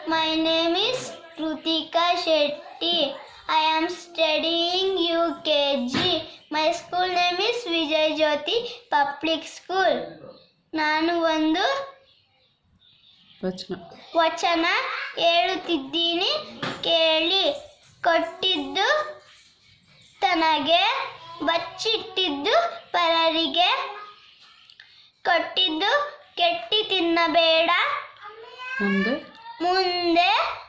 My name is Rutika Shetty. I am studying UKG. My school name is Vijay Jyoti Public School. ನಾನು ಒಂದು ವಚನ ವಚನ ಹೇಳುತ್ತಿದ್ದೀನಿ ಕೇಳಿ ಕೊಟ್ಟಿದ್ದು ತನಗೆ ಬಚ್ಚಿಟ್ಟಿದ್ದು ಪರರಿಗೆ ಕೊಟ್ಟಿದ್ದು ಕೆಟ್ಟಿ ತಿನ್ನಬೇಡ ಮುಂದೆ ಮುಂದೆ